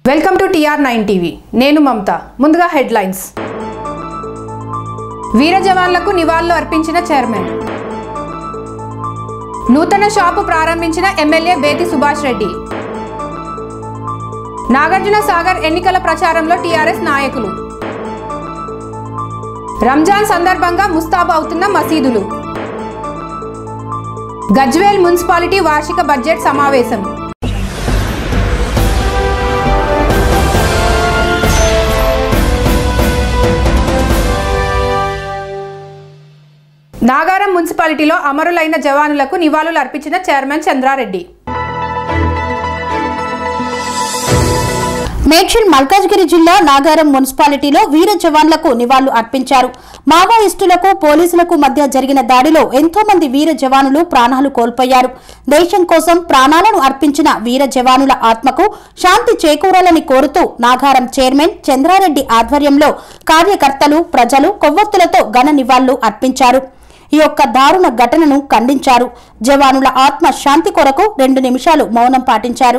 welcome to TR nine TV నేను మమత ముందుగా headlines వీర జవాన్లకు నివాళులు అర్పించిన చైర్మన్ నూతన షాపు ప్రారంభించిన ఎమ్మెల్యే బేతి సుభాష్ రెడ్డి నాగార్జున సాగర్ ఎన్నికల ప్రచారంలో టీఆర్ఎస్ నాయకులు రంజాన్ సందర్భంగా ముస్తాబు అవుతున్న మసీదులు గజ్వేల్ మున్సిపాలిటీ వార్షిక బడ్జెట్ సమావేశం నాగారం మున్సిపాలిటీలో అమరులైన జవానులకు నివాళులు అర్పించిన చైర్మన్ చంద్రారెడ్డి మేడ్చల్ మల్కాజ్గిరి జిల్లా నాగారం మున్సిపాలిటీలో వీర జవాన్లకు నివాళులు అర్పించారు మావోయిస్టులకు పోలీసులకు మధ్య జరిగిన దాడిలో ఎంతో మంది వీర జవానులు ప్రాణాలు కోల్పోయారు దేశం కోసం ప్రాణాలను అర్పించిన వీర జవానుల ఆత్మకు శాంతి చేకూరాలని కోరుతూ నాగారం చైర్మన్ చంద్రారెడ్డి ఆధ్వర్యంలో కార్యకర్తలు ప్రజలు కొవ్వొత్తులతో ఘన నివాళులు అర్పించారు ఈ యొక్క దారుణ ఘటనను ఖండించారు జవానుల ఆత్మ శాంతి కొరకు రెండు నిమిషాలు మౌనం పాటించారు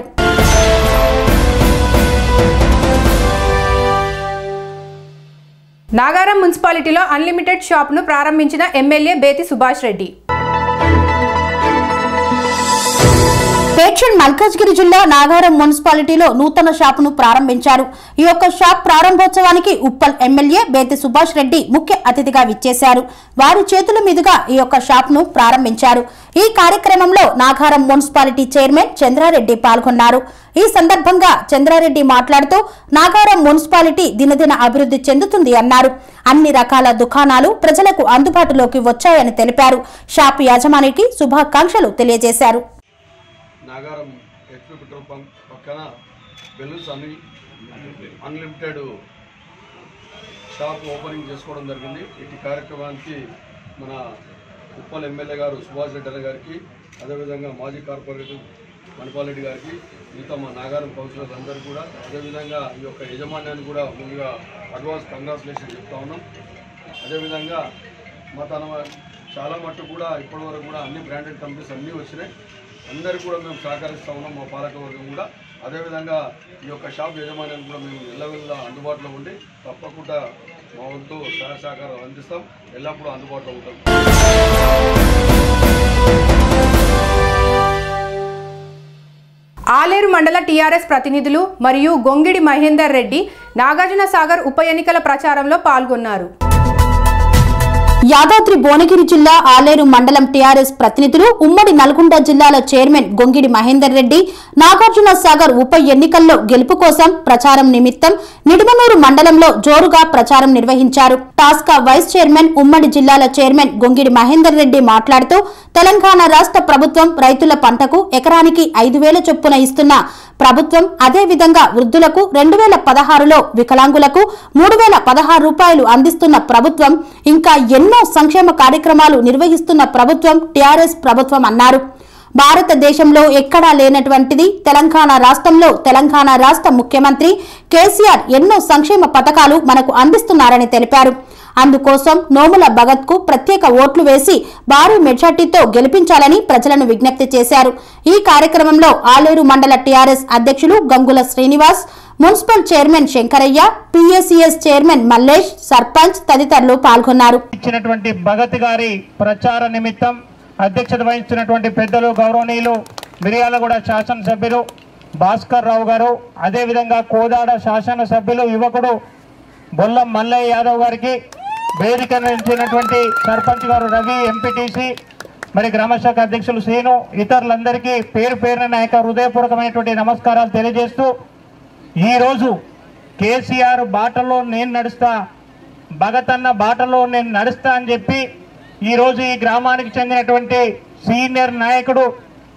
నాగారం మున్సిపాలిటీలో అన్లిమిటెడ్ షాప్ను ప్రారంభించిన ఎమ్మెల్యే బేతి సుభాష్ రెడ్డి పేడ్చల్ మల్కాజ్గిరి జిల్లా నాగారం మున్సిపాలిటీలో నూతన షాపును ప్రారంభించారు ఈ యొక్క షాప్ ప్రారంభోత్సవానికి ఉప్పల్ ఎమ్మెల్యే బేతి సుభాష్ రెడ్డి ముఖ్య అతిథిగా విచ్చేశారు వారి చేతుల మీదుగా ఈ యొక్క షాప్ను ప్రారంభించారు ఈ కార్యక్రమంలో నాగారం మున్సిపాలిటీ చైర్మన్ చంద్రారెడ్డి పాల్గొన్నారు ఈ సందర్భంగా చంద్రారెడ్డి మాట్లాడుతూ నాగారం మున్సిపాలిటీ దినదిన అభివృద్ధి చెందుతుంది అన్నారు అన్ని రకాల దుకాణాలు ప్రజలకు అందుబాటులోకి వచ్చాయని తెలిపారు షాపు యాజమానికి శుభాకాంక్షలు తెలియజేశారు నాగారం హెచ్పి పెట్రోల్ పంప్ పక్కన బెలూన్స్ అన్ని అన్లిమిటెడ్ షాప్ ఓపెనింగ్ చేసుకోవడం జరిగింది ఇటు కార్యక్రమానికి మన ఉప్పల్ ఎమ్మెల్యే గారు సుభాష్ రెడ్డి అన్న గారికి అదేవిధంగా మాజీ కార్పొరేటర్ మణిపాల్ రెడ్డి గారికి మిగతా మా నాగారం కౌన్సిలర్స్ అందరూ కూడా అదేవిధంగా ఈ యొక్క యజమాన్యాన్ని కూడా ముందుగా అడ్వాన్స్ కంగ్రాచులేషన్ చెప్తా ఉన్నాం అదేవిధంగా మా తన చాలా మట్టు కూడా ఇప్పటివరకు కూడా అన్ని బ్రాండెడ్ కంపెనీస్ అన్నీ వచ్చినాయి అందరికీ కూడా మేము సహకరిస్తా ఉన్నాం మా పాలకవర్గం కూడా అదేవిధంగా ఈ యొక్క షాప్ యజమాన్యాన్ని కూడా మేము ఎల్లవెల్ల అందుబాటులో ఉండి తప్పకుండా మా వంతు సహాయ సహకారం అందిస్తాం ఎల్లప్పుడూ అందుబాటులో ఉంటాం ఆలేరు మండల టీఆర్ఎస్ ప్రతినిధులు మరియు గొంగిడి మహేందర్ రెడ్డి నాగార్జున సాగర్ ఉప ఎన్నికల ప్రచారంలో పాల్గొన్నారు యాదాద్రి భువనగిరి జిల్లా ఆలేరు మండలం టీఆర్ఎస్ ప్రతినిధులు ఉమ్మడి నల్గొండ జిల్లాల చైర్మన్ గొంగిడి మహేందర్ రెడ్డి నాగార్జున సాగర్ ఉప ఎన్నికల్లో గెలుపు కోసం ప్రచారం నిమిత్తం నిడుమనూరు మండలంలో జోరుగా ప్రచారం నిర్వహించారు టాస్కా వైస్ చైర్మన్ ఉమ్మడి జిల్లాల చైర్మన్ గొంగిడి మహేందర్ రెడ్డి మాట్లాడుతూ తెలంగాణ రాష్ట్ర ప్రభుత్వం రైతుల పంటకు ఎకరానికి ఐదు వేల చొప్పున ఇస్తున్న ప్రభుత్వం అదే విధంగా వృద్ధులకు రెండు వేల పదహారులో వికలాంగులకు మూడు వేల పదహారు రూపాయలు అందిస్తున్న ప్రభుత్వం ఇంకా ఎన్నో సంక్షేమ కార్యక్రమాలు నిర్వహిస్తున్న ప్రభుత్వం టీఆర్ఎస్ ప్రభుత్వం అన్నారు భారతదేశంలో ఎక్కడా లేనటువంటిది తెలంగాణ రాష్ట్రంలో తెలంగాణ రాష్ట్ర ముఖ్యమంత్రి కేసీఆర్ ఎన్నో సంక్షేమ పథకాలు మనకు అందిస్తున్నారని తెలిపారు అందుకోసం నోముల భగత్ కు ప్రత్యేక ఓట్లు వేసి భారీ మెజార్టీతో గెలిపించాలని ప్రజలను విజ్ఞప్తి చేశారు ఈ కార్యక్రమంలో ఆలేరు మండల టీఆర్ఎస్ అధ్యక్షులు Gangula Srinivas municipal chairman Shankaraiah PSCS chairman Mallesh sarpanch తదితరులు పాల్గొన్నారు ఇచ్చినటువంటి భగత్ గారి ప్రచార నిమిత్తం అధ్యక్షత వహిస్తున్నటువంటి పెద్దలు గౌరవనీయులు మిర్యాలగూడ శాసనసభ్యులు భాస్కర్ రావు గారు అదేవిధంగా కోదాడ శాసనసభ్యులు యువకుడు బొల్లం మల్లయ్య యాదవ్ గారికి వేదిక నుంచినటువంటి సర్పంచ్ గారు రవి ఎంపీటీసీ మరి గ్రామశాఖ అధ్యక్షులు శ్రీను ఇతరులందరికీ పేరు పేరున నా యొక్క హృదయపూర్వకమైనటువంటి నమస్కారాలు తెలియజేస్తూ ఈరోజు కేసీఆర్ బాటలో నేను నడుస్తా భగతన్న బాటలో నేను నడుస్తా అని చెప్పి ఈరోజు ఈ గ్రామానికి చెందినటువంటి సీనియర్ నాయకుడు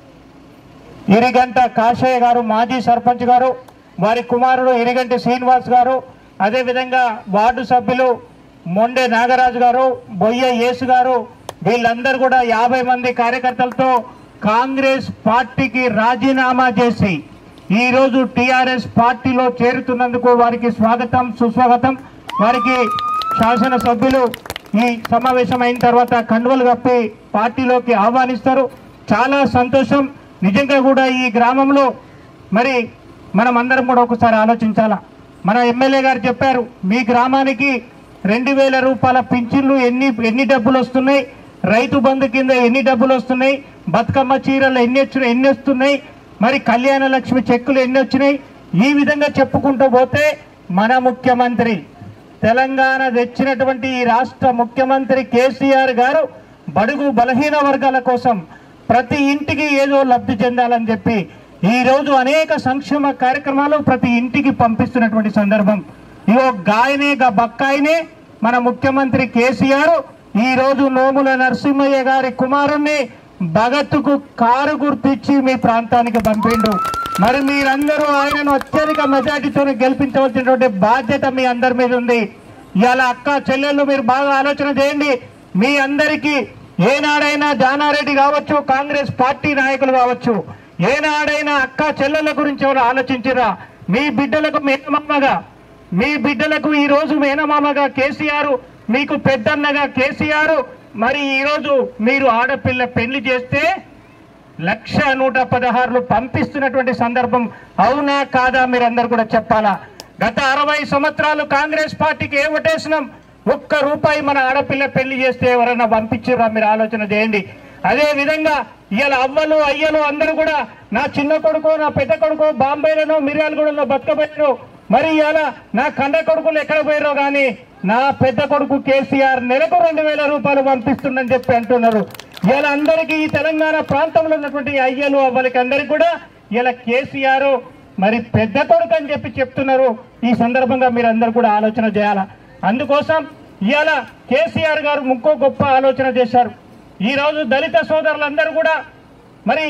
ఇరిగంట కాశయ్య గారు మాజీ సర్పంచ్ గారు వారి కుమారుడు ఇరిగంటి శ్రీనివాస్ గారు అదేవిధంగా వార్డు సభ్యులు మొండె నాగరాజు గారు బొయ్య యేసు గారు వీళ్ళందరూ కూడా యాభై మంది కార్యకర్తలతో కాంగ్రెస్ పార్టీకి రాజీనామా చేసి ఈరోజు టీఆర్ఎస్ పార్టీలో చేరుతున్నందుకు వారికి స్వాగతం సుస్వాగతం వారికి శాసనసభ్యులు ఈ సమావేశం అయిన తర్వాత కండువలు కప్పి పార్టీలోకి ఆహ్వానిస్తారు చాలా సంతోషం నిజంగా కూడా ఈ గ్రామంలో మరి మనం అందరం కూడా ఒకసారి ఆలోచించాలా మన ఎమ్మెల్యే గారు చెప్పారు మీ గ్రామానికి రెండు వేల రూపాయల పింఛన్లు ఎన్ని ఎన్ని డబ్బులు వస్తున్నాయి రైతు బంధు కింద ఎన్ని డబ్బులు వస్తున్నాయి బతుకమ్మ చీరలు ఎన్ని వచ్చినాయి ఎన్ని వస్తున్నాయి మరి కళ్యాణ లక్ష్మి చెక్కులు ఎన్ని వచ్చినాయి ఈ విధంగా చెప్పుకుంటూ పోతే మన ముఖ్యమంత్రి తెలంగాణ తెచ్చినటువంటి ఈ రాష్ట్ర ముఖ్యమంత్రి కేసీఆర్ గారు బడుగు బలహీన వర్గాల కోసం ప్రతి ఇంటికి ఏదో లబ్ధి చెందాలని చెప్పి ఈ రోజు అనేక సంక్షేమ కార్యక్రమాలు ప్రతి ఇంటికి పంపిస్తున్నటువంటి సందర్భం ఇగో గాయనే గా బక్కాయినే మన ముఖ్యమంత్రి కేసీఆర్ ఈ రోజు నోముల నరసింహయ్య గారి కుమారుణ్ణి భగత్కు కారు గుర్తిచ్చి మీ ప్రాంతానికి పంపిండు మరి మీరందరూ ఆయనను అత్యధిక మెజార్టీతో గెలిపించవలసినటువంటి బాధ్యత మీ అందరి మీద ఉంది ఇవాళ అక్క చెల్లెళ్ళు మీరు బాగా ఆలోచన చేయండి మీ అందరికీ ఏనాడైనా జానారెడ్డి కావచ్చు కాంగ్రెస్ పార్టీ నాయకులు కావచ్చు ఏనాడైనా అక్క చెల్లెళ్ళ గురించి ఎవరు ఆలోచించిరా మీ బిడ్డలకు మేనమామగా మీ బిడ్డలకు ఈ రోజు మేనమామగా కేసీఆర్ మీకు పెద్దన్నగా కేసీఆర్ మరి ఈ రోజు మీరు ఆడపిల్ల పెళ్లి చేస్తే లక్ష నూట పదహారులు పంపిస్తున్నటువంటి సందర్భం అవునా కాదా మీరందరూ కూడా చెప్పాలా గత అరవై సంవత్సరాలు కాంగ్రెస్ పార్టీకి ఏ ఓటేసినాం ఒక్క రూపాయి మన ఆడపిల్ల పెళ్లి చేస్తే ఎవరైనా పంపించారా మీరు ఆలోచన చేయండి అదే విధంగా ఇవాళ అవ్వలు అయ్యలు అందరూ కూడా నా చిన్న కొడుకు నా పెద్ద కొడుకు బాంబేలోనో మిర్యాలగూడలో బతకపోయారు మరి ఇవాళ నా కండ కొడుకులు ఎక్కడ పోయారో కానీ నా పెద్ద కొడుకు కేసీఆర్ నెలకు రెండు వేల రూపాయలు పంపిస్తుందని చెప్పి అంటున్నారు ఇలా అందరికీ ఈ తెలంగాణ ప్రాంతంలో ఉన్నటువంటి అయ్యలు అవ్వలకి అందరికి కూడా ఇలా కేసీఆర్ మరి పెద్ద కొడుకు అని చెప్పి చెప్తున్నారు ఈ సందర్భంగా మీరు అందరు కూడా ఆలోచన చేయాలా అందుకోసం ఇవాళ కేసీఆర్ గారు ఇంకో గొప్ప ఆలోచన చేశారు ఈ రోజు దళిత సోదరులందరూ కూడా మరి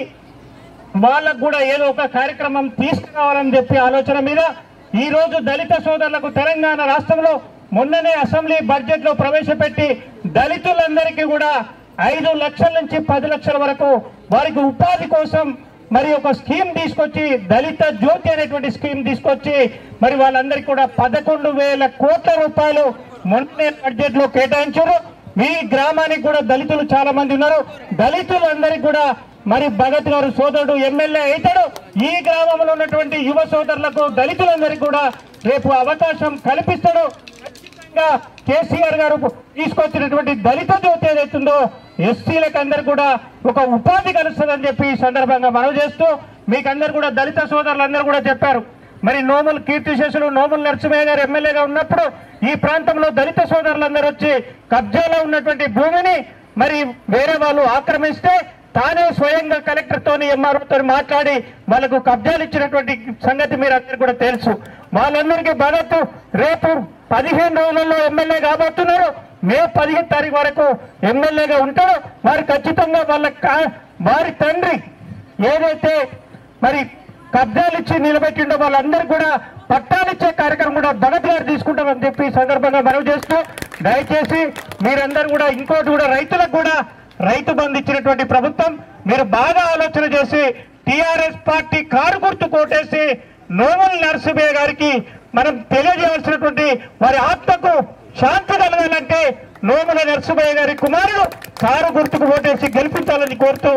వాళ్ళకు కూడా ఏదో ఒక కార్యక్రమం తీసుకురావాలని చెప్పి ఆలోచన మీద ఈ రోజు దళిత సోదరులకు తెలంగాణ రాష్ట్రంలో మొన్ననే అసెంబ్లీ బడ్జెట్ లో ప్రవేశపెట్టి దళితులందరికీ కూడా ఐదు లక్షల నుంచి పది లక్షల వరకు వారికి ఉపాధి కోసం మరి ఒక స్కీమ్ తీసుకొచ్చి దళిత జ్యోతి అనేటువంటి స్కీమ్ తీసుకొచ్చి మరి వాళ్ళందరికీ కూడా పదకొండు వేల కోట్ల రూపాయలు మొన్ననే బడ్జెట్ లో కేటాయించారు మీ గ్రామానికి కూడా దళితులు చాలా మంది ఉన్నారు దళితులందరికీ కూడా మరి భగత్ గారు సోదరుడు ఎమ్మెల్యే అవుతాడు ఈ గ్రామంలో ఉన్నటువంటి యువ సోదరులకు దళితులందరికీ కూడా రేపు అవకాశం కల్పిస్తాడు ఖచ్చితంగా కేసీఆర్ గారు తీసుకొచ్చినటువంటి దళిత జ్యోతి ఏదైతుందో ఎస్సీలకు అందరు కూడా ఒక ఉపాధి కలుస్తుందని చెప్పి ఈ సందర్భంగా మనవి చేస్తూ మీకందరు కూడా దళిత సోదరులందరూ కూడా చెప్పారు మరి నోములు కీర్తిశేషులు నోములు నరసింహయ్య గారు ఎమ్మెల్యేగా ఉన్నప్పుడు ఈ ప్రాంతంలో దళిత సోదరులందరూ వచ్చి కబ్జాలో ఉన్నటువంటి భూమిని మరి వేరే వాళ్ళు ఆక్రమిస్తే తానే స్వయంగా కలెక్టర్ తోని ఎంఆర్ఓ తోని మాట్లాడి వాళ్ళకు కబ్జాలు ఇచ్చినటువంటి సంగతి మీరు అందరికీ కూడా తెలుసు వాళ్ళందరికీ భగత్ రేపు పదిహేను రోజులలో ఎమ్మెల్యే కాబోతున్నారు మే పదిహేను తారీఖు వరకు ఎమ్మెల్యేగా ఉంటారు వారు ఖచ్చితంగా వాళ్ళ కా- వారి తండ్రి ఏదైతే మరి కబ్జాలు ఇచ్చి నిలబెట్టిండో వాళ్ళందరూ కూడా పట్టాలు ఇచ్చే కార్యక్రమం కూడా భగత్ గారు తీసుకుంటామని చెప్పి ఈ సందర్భంగా మనవి చేస్తూ దయచేసి మీరందరూ కూడా ఇంకోటి కూడా రైతులకు కూడా రైతు బంధు ఇచ్చినటువంటి ప్రభుత్వం మీరు బాగా ఆలోచన చేసి టిఆర్ఎస్ పార్టీ కారు గుర్తు కోటేసి నోముల నరసింహయ్య గారికి మనం తెలియజేయాల్సినటువంటి వారి ఆత్మకు శాంతి కలగాలంటే నోముల నరసింహయ్య గారి కుమారుడు కారు గుర్తుకు ఓటేసి గెలిపించాలని కోరుతూ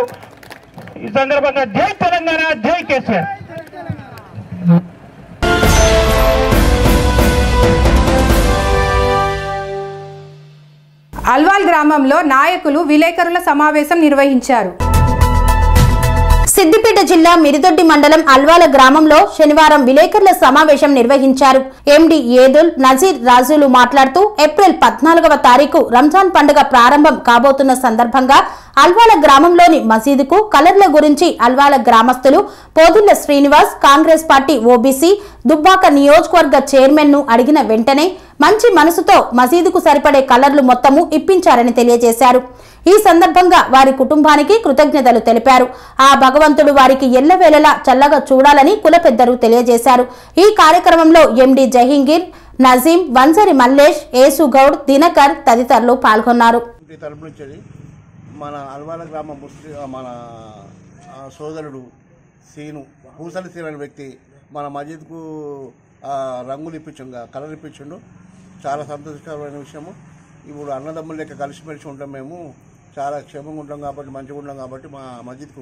ఈ సందర్భంగా జై తెలంగాణ జై కేసీఆర్ అల్వాల్ గ్రామంలో నాయకులు విలేకరుల సమావేశం నిర్వహించారు సిద్దిపేట జిల్లా మిరిదొడ్డి మండలం అల్వాల గ్రామంలో శనివారం విలేకరుల సమావేశం నిర్వహించారు ఎండి ఏదుల్ నజీర్ రాజులు మాట్లాడుతూ ఏప్రిల్ పద్నాలుగవ తారీఖు రంజాన్ పండుగ ప్రారంభం కాబోతున్న సందర్భంగా అల్వాల గ్రామంలోని మసీదుకు కలర్ల గురించి అల్వాల గ్రామస్తులు పోదుళ్ల శ్రీనివాస్ కాంగ్రెస్ పార్టీ ఓబీసీ దుబ్బాక నియోజకవర్గ చైర్మన్ ను అడిగిన వెంటనే మంచి మనసుతో మసీదుకు సరిపడే కలర్లు మొత్తము ఇప్పించారని తెలియజేశారు ఈ సందర్భంగా వారి కుటుంబానికి కృతజ్ఞతలు తెలిపారు ఆ భగవంతుడు వారికి ఎల్లవేళలా చల్లగా చూడాలని కుల పెద్దలు తెలియజేశారు ఈ కార్యక్రమంలో ఎండి జహీంగీర్ నజీం వంజరి మల్లేష్ ఏసుగౌడ్ దినకర్ తదితరులు పాల్గొన్నారు ఈ తరపు నుంచి మన అల్వాల గ్రామ ముస్లిం మన ఆ, సోదరుడు సీను పూసలి సీను అనే వ్యక్తి మన మజీద్కు ఆ, రంగులు ఇప్పించిండు కలర్ ఇప్పించిండు చాలా సంతోషకరమైన విషయము ఇప్పుడు అన్నదమ్ముల లెక్క కలిసిమెలిసి ఉంటాం మేము చాలా క్షేమంగా ఉంటాం కాబట్టి మంచిగా ఉంటాం కాబట్టి మా మస్జిద్కు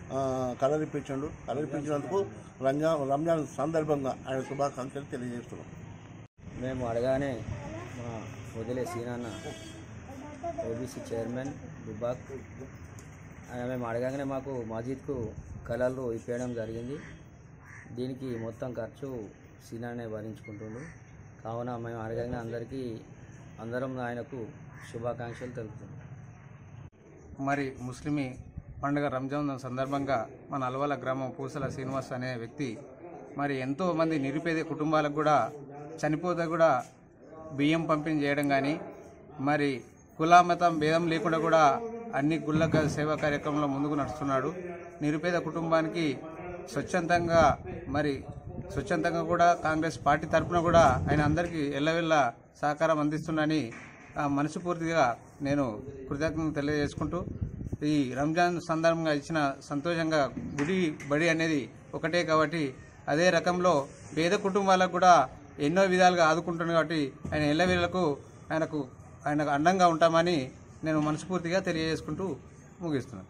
ఆ, కలర్ ఇప్పించండు కలర్ ఇప్పించినందుకు రంజాన్ రంజాన్ సందర్భంగా ఆయన శుభాకాంక్షలు తెలియజేస్తున్నాం మేము అడగానే మా వదిలే సీనాన్న ఓబీసీ చైర్మన్ విభాగ్ ఆయన మేము అడగానే మాకు మస్జిద్కు కలర్లు ఇప్పేయడం జరిగింది దీనికి మొత్తం ఖర్చు సీనానే భరించుకుంటుండు కావున మేము అడగానే అందరికీ అందరం ఆయనకు శుభాకాంక్షలు తెలుపుతున్నాం మరి ముస్లిమీ పండుగ రంజాన్ సందర్భంగా మన అలవల గ్రామం పూసల శ్రీనివాస్ అనే వ్యక్తి మరి ఎంతో మంది నిరుపేద కుటుంబాలకు కూడా చనిపోతే కూడా బియ్యం పంపిణీ చేయడం కానీ మరి కుల మతం భేదం లేకుండా కూడా అన్ని గుళ్ళ క- సేవా కార్యక్రమంలో ముందుకు నడుస్తున్నాడు నిరుపేద కుటుంబానికి స్వచ్ఛందంగా మరి స్వచ్ఛందంగా కూడా కాంగ్రెస్ పార్టీ తరఫున కూడా ఆయన అందరికీ ఎల్లవెల్ల సహకారం అందిస్తున్నానని ఆ, మనస్ఫూర్తిగా నేను కృతజ్ఞతలు తెలియజేసుకుంటూ ఈ రంజాన్ సందర్భంగా ఇచ్చిన సంతోషంగా గుడి బడి అనేది ఒకటే కాబట్టి అదే రకంలో పేద కుటుంబాలకు కూడా ఎన్నో విధాలుగా ఆదుకుంటున్నాడు కాబట్టి ఆయన ఎల్లవేళలకు ఆయనకు ఆయనకు అండంగా ఉంటామని నేను మనస్ఫూర్తిగా తెలియజేసుకుంటూ ముగిస్తున్నాను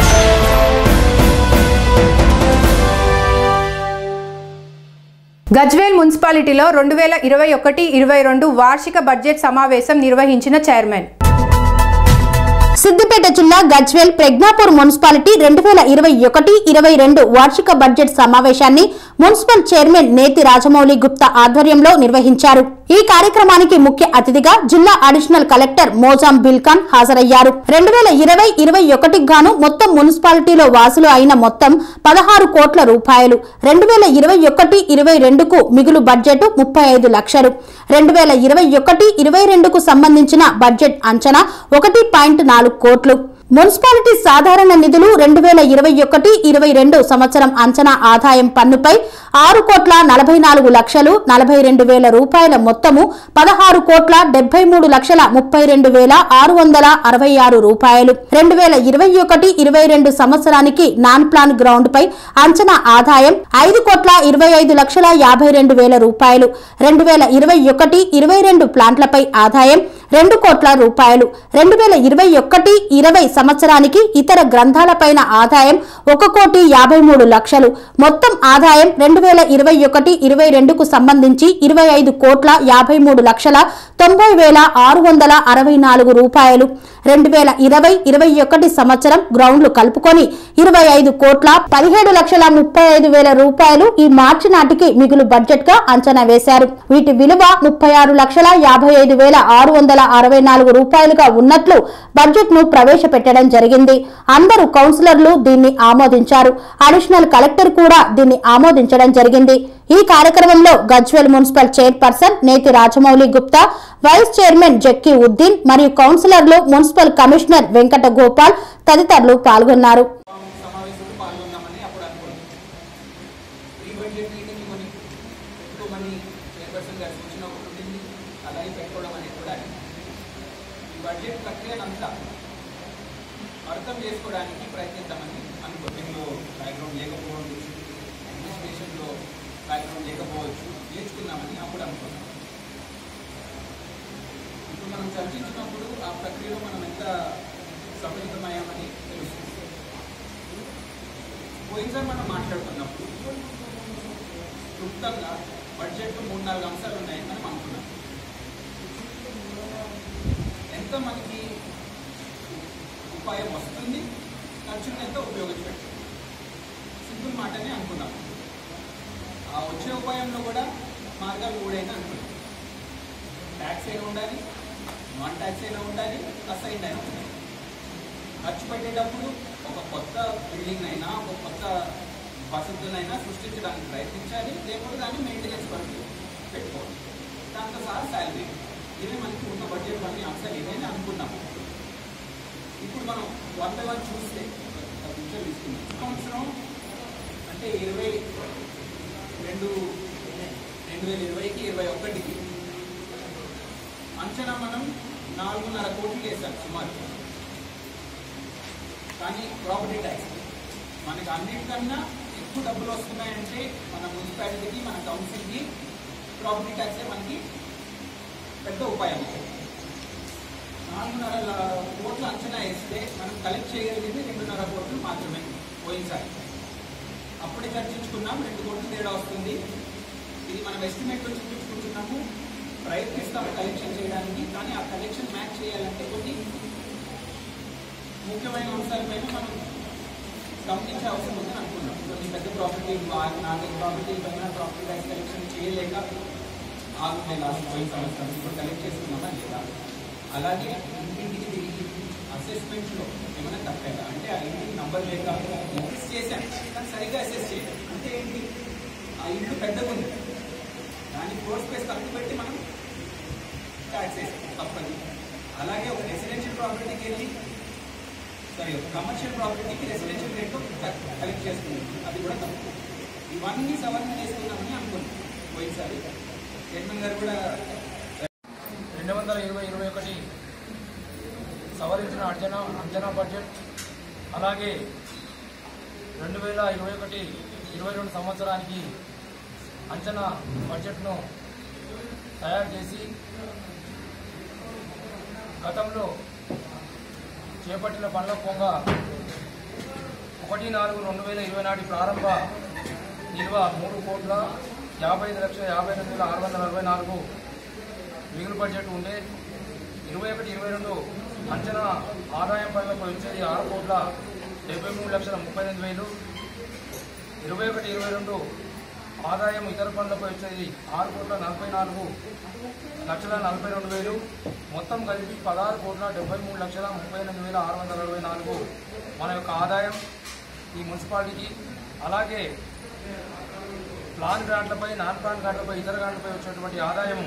గజ్వేల్ మున్సిపాలిటీలో రెండు వేల ఇరవై ఒకటి ఇరవై రెండు వార్షిక బడ్జెట్ సమావేశం నిర్వహించిన చైర్మన్ సిద్దిపేట జిల్లా గజ్వేల్ ప్రజ్ఞాపూర్ మున్సిపాలిటీ రెండు వేల ఇరవై ఒకటి ఇరవై రెండు వార్షిక బడ్జెట్ సమావేశాన్ని మున్సిపల్ చైర్మన్ నేతి రాజమౌళి గుప్తా ఆధ్వర్యంలో నిర్వహించారు ఈ కార్యక్రమానికి ముఖ్య అతిథిగా జిల్లా అడిషనల్ కలెక్టర్ మోజాం బిల్ఖాన్ హాజరయ్యారు రెండు వేల ఇరవై ఇరవై ఒకటికి గాను మొత్తం మున్సిపాలిటీలో వాసులు అయిన మొత్తం పదహారు కోట్ల రూపాయలు రెండు వేల ఇరవై ఒకటి ఇరవై రెండుకు మిగులు బడ్జెట్ ముప్పై ఐదు లక్షలు రెండు వేల ఇరవై ఒకటి ఇరవై రెండుకు సంబంధించిన బడ్జెట్ అంచనా ఒకటి పాయింట్ నాలుగు కోట్లు మున్సిపాలిటీ సాధారణ నిధులు రెండు వేల ఇరవై ఒకటి ఇరవై రెండు సంవత్సరం అంచనా ఆదాయం పన్నుపై ఆరు కోట్ల నలభై నాలుగు లక్షలు నలభై రెండు వేల రూపాయల మొత్తము పదహారు కోట్ల డెబ్బై మూడు లక్షల ముప్పై రెండు వేల ఆరు వందల అరవై ఆరు రూపాయలు రెండు వేల ఇరవై ఒకటి ఇరవై రెండు సంవత్సరానికి నాన్ ప్లాన్ గ్రౌండ్ పై అంచనా ఆదాయం ఐదు కోట్ల ఇరవై ఐదు లక్షల యాభై రెండు వేల రూపాయలు రెండు వేల ఇరవై ఒకటి ఇరవై రెండు ప్లాంట్లపై ఆదాయం రెండు కోట్ల రూపాయలు రెండు వేల ఇరవై ఒకటి ఇరవై సంవత్సరానికి ఇతర గ్రంథాలపైన ఆదాయం ఒక కోటి యాభై మూడు లక్షలు మొత్తం ఆదాయం రెండు వేల ఇరవై ఒకటి ఇరవై రెండుకు సంబంధించి ఇరవై ఐదు కోట్ల యాభై మూడు లక్షల తొంభై వేల ఆరు వందల అరవై నాలుగు రూపాయలు రెండు వేల ఇరవై ఇరవై ఒకటి సంవత్సరం గ్రౌండ్లు కలుపుకొని ఇరవై ఐదు కోట్ల పదిహేడు లక్షల ముప్పై ఐదు వేల రూపాయలు ఈ మార్చి నాటికి మిగులు బడ్జెట్ గా అంచనా వేశారు వీటి విలువ ముప్పై ఆరు లక్షల యాభై ఐదు వేల ఆరు వందల అరవై నాలుగు రూపాయలుగా ఉన్నట్లు బడ్జెట్ ను ప్రవేశపెట్టడం జరిగింది అందరూ కౌన్సిలర్లు దీన్ని ఆమోదించారు అడిషనల్ కలెక్టర్ కూడా దీన్ని ఆమోదించడం జరిగింది ఈ కార్యక్రమంలో Gajwel municipal chairperson Neti Rajamouli Gupta vice chairman Zakiuddin మరియు కౌన్సిలర్లు మున్సిపల్ కమిషనర్ వెంకట గోపాల్ తదితరులు పాల్గొన్నారు సమావేశంలో పాల్గొందామని అప్పుడు అనుకున్నాం ఈ బడ్జెట్ మీటింగ్ కొన్ని ఎక్కువ మంది చైర్పర్సన్ గారు సూచన ఒకటి ఉండింది అలాగే పెట్టుకోవడం అనేది కూడా ఈ బడ్జెట్ ప్రక్రియనంతా అర్థం చేసుకోవడానికి ప్రయత్నిద్దామని అనుకో దీనిలో బ్యాక్గ్రౌండ్ లేకపోవచ్చు అడ్మినిస్ట్రేషన్లో బ్యాక్గ్రౌండ్ లేకపోవచ్చు నేర్చుకుందామని అప్పుడు అనుకున్నాం ఇప్పుడు మనం చర్చించినప్పుడు ఆ ప్రక్రియలో మనం ఎంత సఫలితమయ్యామని తెలుస్తుంది పోయినసారి మనం మాట్లాడుకున్నప్పుడు క్లుప్తంగా బడ్జెట్ మూడు నాలుగు అంశాలు ఉన్నాయని మనం అనుకున్నాం ఎంత మనకి ఉపాయం వస్తుంది ఖర్చును ఎంత ఉపయోగించబెడుతుంది సింపుల్ మాటనే అనుకున్నాం ఆ వచ్చే ఉపాయంలో కూడా మార్గాలు మూడైనా అనుకున్నాం ట్యాక్స్ అయినా ఉండాలి నాన్ ట్యాక్స్ అయినా ఉండాలి అసైన్ అయినా ఉండాలి ఖర్చు పెట్టేటప్పుడు ఒక కొత్త బిల్డింగ్ అయినా ఒక కొత్త వసతులైనా సృష్టించడానికి ప్రయత్నించాలి లేకపోతే దాన్ని మెయింటెనెన్స్ వరకు పెట్టుకోవాలి దాంతో సహా శాలరీ ఇవే మనకి ఉన్న బడ్జెట్ అన్ని అంశాలు ఇవన్నీ అనుకున్నాము ఇప్పుడు మనం వన్ బై వన్ చూస్తే ఒక నిమిషం తీసుకున్నాం సంవత్సరం అంటే ఇరవై రెండు రెండు వేల ఇరవైకి ఇరవై ఒకటికి అంచనా మనం నాలుగున్నర కోట్లు వేసాం సుమారు కానీ ప్రాపర్టీ ట్యాక్స్ మనకి అన్నిటికన్నా ఎక్కువ డబ్బులు వస్తున్నాయంటే మన మున్సిపాలిటీకి మన కౌన్సిల్కి ప్రాపర్టీ ట్యాక్సే మనకి పెద్ద ఉపాయం నాలుగున్నర ల- కోట్ల అంచనా వేస్తే మనం కలెక్ట్ చేయగలిగింది రెండున్నర కోట్లు మాత్రమే పోయినసారి అప్పుడే చర్చించుకున్నాం రెండు కోట్లు తేడా వస్తుంది ఇది మనం ఎస్టిమేట్లో చూపించుకుంటున్నాము ప్రయత్నిస్తాము కలెక్షన్ చేయడానికి కానీ ఆ కలెక్షన్ మ్యాచ్ చేయాలంటే కొన్ని ముఖ్యమైన అంశాలపైన మనం గమనించే అవసరం ఉందని అనుకున్నాం కొన్ని పెద్ద ప్రాపర్టీ నాలుగైదు ప్రాపర్టీ పైన ప్రాపర్టీ ట్యాక్స్ కలెక్షన్ చేయలేక ఆగుతే లాస్ట్ పోయిన సంవత్సరం ఇప్పుడు కలెక్ట్ చేసుకున్నామా లేదా అలాగే ఇంటింటికి తిరిగి అసెస్మెంట్లో ఏమైనా తప్పేదా అంటే ఆ ఇంటికి నంబర్ లేక అసెస్ చేశాం కానీ సరిగ్గా అసెస్ చేయాలి అంటే ఏంటి ఆ ఇల్లు పెద్దగా ఉంది దాని ఫ్లోర్ స్పేస్ తక్కువ పెట్టి మనం ట్యాక్స్ వేస్తాం తప్పదు అలాగే ఒక రెసిడెన్షియల్ ప్రాపర్టీకి వెళ్ళి సారీ ఒక కమర్షియల్ ప్రాపర్టీకి రెసిడెన్షియల్ రేట్ కలెక్ట్ చేస్తుంది అది కూడా తప్పు ఇవన్నీ సవరణ చేస్తున్నామని అనుకున్నాం పోయినసారి చైర్మన్ గారు కూడా రెండు వందల ఇరవై ఇరవై ఒకటి సవరించిన అంచనా అంచనా బడ్జెట్ అలాగే రెండు వేల ఇరవై ఒకటి ఇరవై రెండు సంవత్సరానికి అంచనా బడ్జెట్ను తయారు చేసి గతంలో చేపట్టిన పనుల పొంగ ఒకటి నాలుగు రెండు వేల ఇరవై నాటి ప్రారంభ నిల్వ మూడు కోట్ల యాభై ఐదు లక్షల యాభై ఎనిమిది వేల ఆరు వందల అరవై నాలుగు మిగులు బడ్జెట్ ఉండే ఇరవై ఒకటి ఇరవై రెండు అంచనా ఆదాయం పనులకు వచ్చేది ఆరు కోట్ల డెబ్బై మూడు లక్షల ముప్పై ఎనిమిది వేలు ఇరవై ఒకటి ఇరవై రెండు ఆదాయం ఇతర పనులకు వచ్చేది ఆరు కోట్ల నలభై నాలుగు లక్షల నలభై రెండు వేలు మొత్తం కలిపి పదహారు కోట్ల డెబ్బై మూడు లక్షల ముప్పై ఎనిమిది వేల ఆరు వందల అరవై నాలుగు మన యొక్క ఆదాయం ఈ మున్సిపాలిటీకి అలాగే ప్లాన్ గ్రాంట్లపై నాన్ ప్లాన్ గ్రాంట్లపై ఇతర గ్రాంట్లపై వచ్చేటువంటి ఆదాయం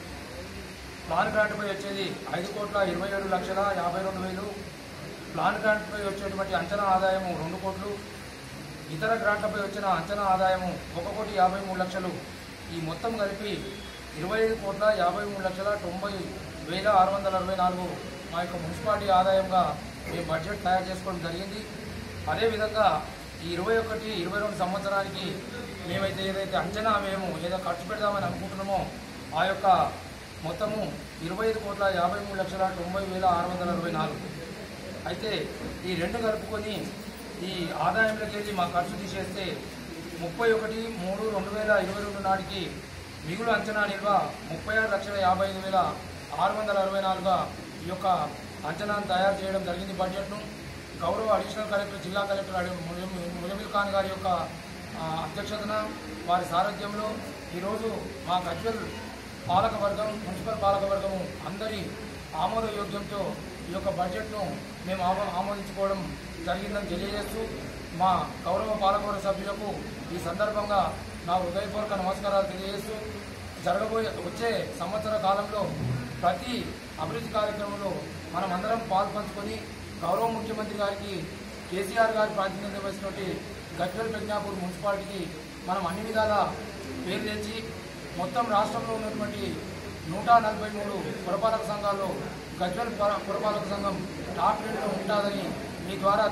ప్లాన్ గ్రాంట్పై వచ్చేది ఐదు కోట్ల ఇరవై ఏడు లక్షల యాభై రెండు వేలు ప్లాన్ గ్రాంట్పై వచ్చేటువంటి అంచనా ఆదాయము రెండు కోట్లు ఇతర గ్రాంట్లపై వచ్చిన అంచనా ఆదాయము ఒక కోటి యాభై మూడు లక్షలు ఈ మొత్తం కలిపి ఇరవై ఐదు కోట్ల యాభై మూడు లక్షల తొంభై వేల ఆరు వందల అరవై నాలుగు మా యొక్క మున్సిపాలిటీ ఆదాయంగా మేము బడ్జెట్ తయారు చేసుకోవడం జరిగింది అదేవిధంగా ఈ ఇరవై ఒకటి ఇరవై రెండు సంవత్సరానికి మేమైతే ఏదైతే అంచనా మేము ఏదో ఖర్చు పెడదామని అనుకుంటున్నామో ఆ యొక్క మొత్తము ఇరవై ఐదు కోట్ల యాభై మూడు లక్షల తొంభై వేల ఆరు వందల అరవై నాలుగు అయితే ఈ రెండు కలుపుకొని ఈ ఆదాయంలోకి వెళ్ళి మా ఖర్చు తీసేస్తే ముప్పై ఒకటి మూడు రెండు వేల ఇరవై రెండు నాటికి మిగులు అంచనా నిల్వ ముప్పై ఆరు లక్షల యాభై ఐదు వేల ఆరు వందల అరవై నాలుగుగా ఈ యొక్క అంచనాను తయారు చేయడం జరిగింది బడ్జెట్ను గౌరవ అడిషనల్ కలెక్టర్ జిల్లా కలెక్టర్ అడి ముజమిల్ ఖాన్ గారి యొక్క ఆ, అధ్యక్షతన వారి సారథ్యంలో ఈరోజు మా గజ్వల్ పాలకవర్గం మున్సిపల్ పాలకవర్గం అందరి ఆమోదయోగ్యంతో ఈ యొక్క బడ్జెట్ను మేము ఆమో ఆమోదించుకోవడం జరిగిందని తెలియజేస్తూ మా గౌరవ పాలకవర్గ సభ్యులకు ఈ సందర్భంగా నా హృదయపూర్వక నమస్కారాలు తెలియజేస్తూ జరగబోయే వచ్చే సంవత్సర కాలంలో ప్రతి అభివృద్ధి కార్యక్రమంలో మనం అందరం పాల్పంచుకొని గౌరవ ముఖ్యమంత్రి గారికి కేసీఆర్ గారి ప్రాతినిధ్యం వహిస్తున్నటువంటి గజ్వల్ ప్రజ్ఞాపూర్ మున్సిపాలిటీకి మనం అన్ని విధాల పేరు తెచ్చి మొత్తం రాష్ట్రంలో ఉన్నటువంటి నూట నలభై మూడు పురపాలక సంఘాల్లో గజ్వల్ పుర- పురపాలక సంఘం టాప్ రెండులో ఉంటుందని మీ ద్వారా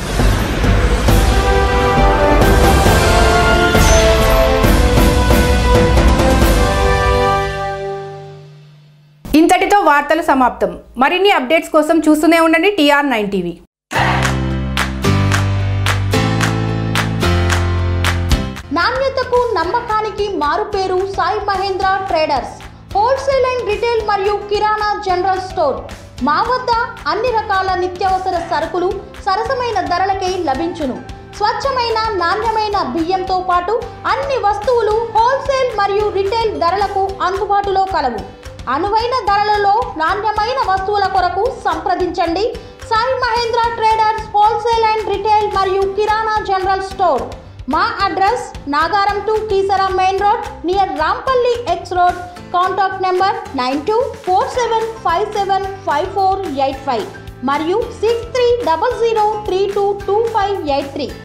ఇంతటితో వార్తలు సమాప్తం మరిన్ని అప్డేట్స్ కోసం చూస్తూనే ఉండండి టీఆర్ నైన్ టీవీ నాణ్యతకు నమ్మకానికి మారుపేరు Sai Mahendra traders wholesale and retail మరియు కిరాణా జనరల్ స్టోర్ మా వద్ద అన్ని రకాల నిత్యావసర సరుకులు సరసమైన ధరలకే లభించును స్వచ్ఛమైన నాణ్యమైన బియ్యంతో పాటు అన్ని వస్తువులు హోల్సేల్ మరియు రిటైల్ ధరలకు అందుబాటులో కలవు అనువైన ధరలలో నాణ్యమైన వస్తువుల కొరకు సంప్రదించండి Sai Mahendra traders wholesale and retail మరియు కిరాణా జనరల్ స్టోర్ మా address Nagaram to Keesara main road near Rampally X road contact number nine two four seven five seven five four eight five మరియు six three double zero three two two five eight three